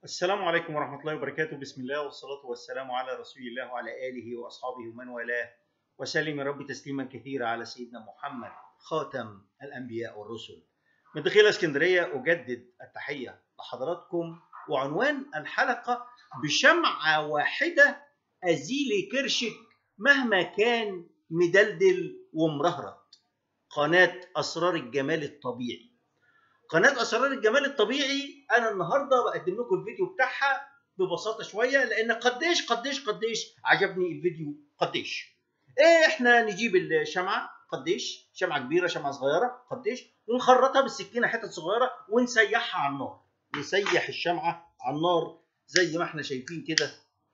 السلام عليكم ورحمة الله وبركاته بسم الله والصلاة والسلام على رسول الله وعلى آله وأصحابه ومن والاه وسلم يا رب تسليما كثيرا على سيدنا محمد خاتم الأنبياء والرسل من داخل اسكندرية أجدد التحية لحضراتكم وعنوان الحلقة بشمعة واحدة أزيل كرشك مهما كان مدلدل ومرهرط قناة أسرار الجمال الطبيعي قناة أسرار الجمال الطبيعي أنا النهاردة بقدم لكم الفيديو بتاعها ببساطة شوية لأن قديش قديش قديش عجبني الفيديو قديش إيه إحنا نجيب الشمعة قديش شمعة كبيرة شمعة صغيرة قديش ونخرطها بالسكينة حتت صغيرة ونسيحها على النار نسيح الشمعة على النار زي ما احنا شايفين كده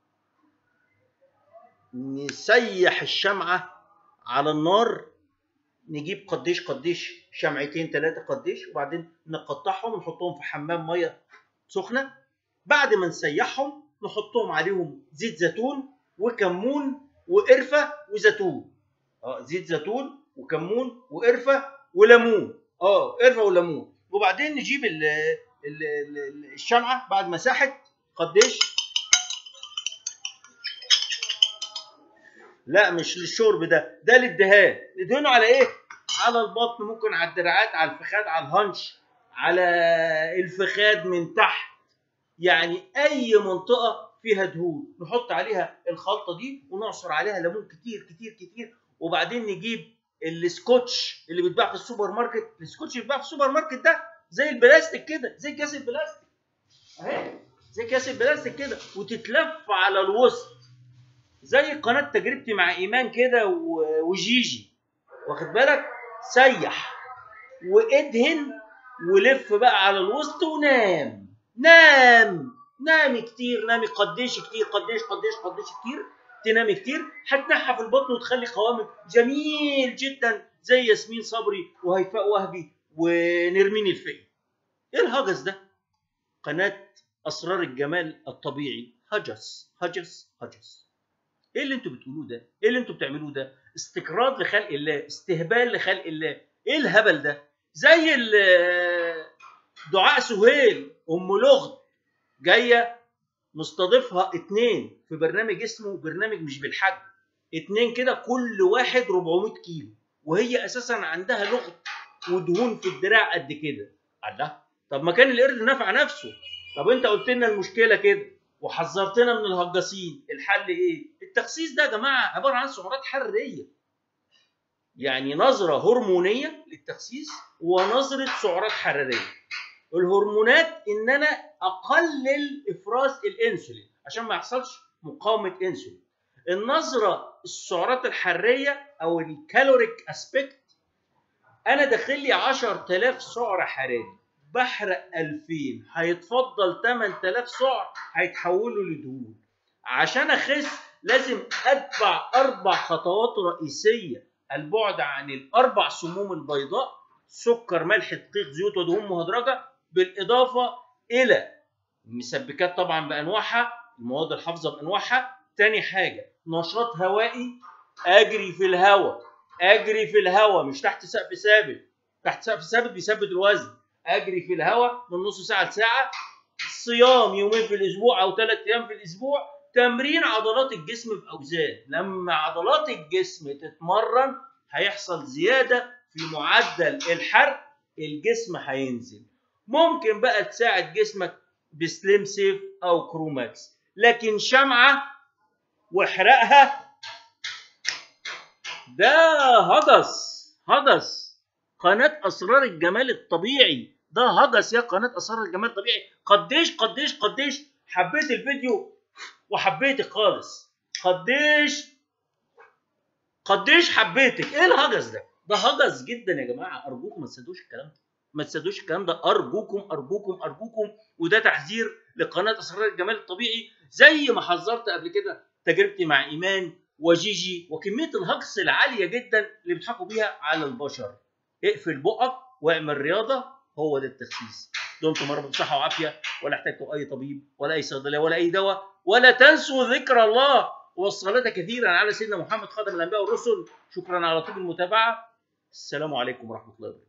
نسيح الشمعة على النار نجيب قديش قديش شمعتين ثلاثة قديش وبعدين نقطعهم ونحطهم في حمام مية سخنة بعد ما نسيحهم نحطهم عليهم زيت زيتون وكمون وقرفة وزيتون اه زيت زيتون وكمون وقرفة وليمون اه قرفة وليمون وبعدين نجيب ال ال ال الشمعة بعد ما ساحت قديش لا مش للشرب ده ده للدهان ندهنه على ايه على البطن ممكن على الدراعات على الفخاد على الهنش على الفخاد من تحت يعني اي منطقه فيها دهون نحط عليها الخلطه دي ونعصر عليها ليمون كتير كتير كتير وبعدين نجيب السكوتش اللي بيتباع في السوبر ماركت السكوتش اللي بيتباع في السوبر ماركت ده زي البلاستيك كده زي كاس البلاستيك اهي زي كاس البلاستيك كده وتتلف على الوسط زي قناه تجربتي مع ايمان كده وجيجي واخد بالك سيح وادهن ولف بقى على الوسط ونام نام نامي كتير نامي قديش كتير قديش قديش قديش كتير تنامي كتير هتنحى في البطن وتخلي قوامك جميل جدا زي ياسمين صبري وهيفاء وهبي ونرمين الفقي ايه الهجس ده قناه اسرار الجمال الطبيعي هجس هجس هجس ايه اللي انتوا بتقولوه ده ايه اللي انتوا بتعملوه ده استكراد لخلق الله استهبال لخلق الله ايه الهبل ده زي دعاء سهيل ام لغد جايه مستضيفها اتنين في برنامج اسمه برنامج مش بالحج اتنين كده كل واحد 400 كيلو وهي اساسا عندها لغد ودهون في الدراع قد كده الله طب ما كان القرد نفع نفسه طب انت قلت لنا المشكله كده وحذرتنا من الهجاسين الحل ايه التخسيس ده يا جماعه عباره عن سعرات حراريه يعني نظره هرمونيه للتخسيس ونظره سعرات حراريه الهرمونات ان انا اقلل افراز الانسولين عشان ما يحصلش مقاومه انسولين النظره السعرات الحراريه او الكالوريك اسبكت انا داخل لي 10000 سعر حراري بحرق 2000 هيتفضل 8000 سعر هيتحولوا لدهون عشان اخس لازم اتبع اربع خطوات رئيسيه البعد عن الاربع سموم البيضاء سكر ملح دقيق زيوت ودهون مهدرجه بالاضافه الى المسبكات طبعا بانواعها المواد الحافظه بانواعها تاني حاجه نشاط هوائي اجري في الهواء اجري في الهواء مش تحت سقف ثابت تحت سقف ثابت بيثبت الوزن اجري في الهواء من نص ساعه لساعه صيام يومين في الاسبوع او ثلاث ايام في الاسبوع تمرين عضلات الجسم باوزان لما عضلات الجسم تتمرن هيحصل زياده في معدل الحرق الجسم هينزل ممكن بقى تساعد جسمك بسليم سيف او كروماكس لكن شمعه واحرقها ده هجس هجس قناه اسرار الجمال الطبيعي ده هجس يا قناه اسرار الجمال الطبيعي قديش قديش قديش حبيت الفيديو وحبيتك خالص قديش قديش حبيتك ايه الهجس ده ده هجس جدا يا جماعه ارجوكم ما تصدقوش الكلام ده ما تصدقوش الكلام ده ارجوكم ارجوكم ارجوكم وده تحذير لقناه اسرار الجمال الطبيعي زي ما حذرت قبل كده تجربتي مع ايمان وجيجي وكميه الهجس العاليه جدا اللي بيضحكوا بيها على البشر اقفل بقك واعمل رياضه هو ده التخسيس دمتم رب بصحه وعافيه ولا احتجتم اي طبيب ولا اي صيدليه ولا اي دواء ولا تنسوا ذكر الله والصلاه كثيرا على سيدنا محمد خاتم الانبياء والرسل شكرا على طول المتابعه السلام عليكم ورحمه الله وبركاته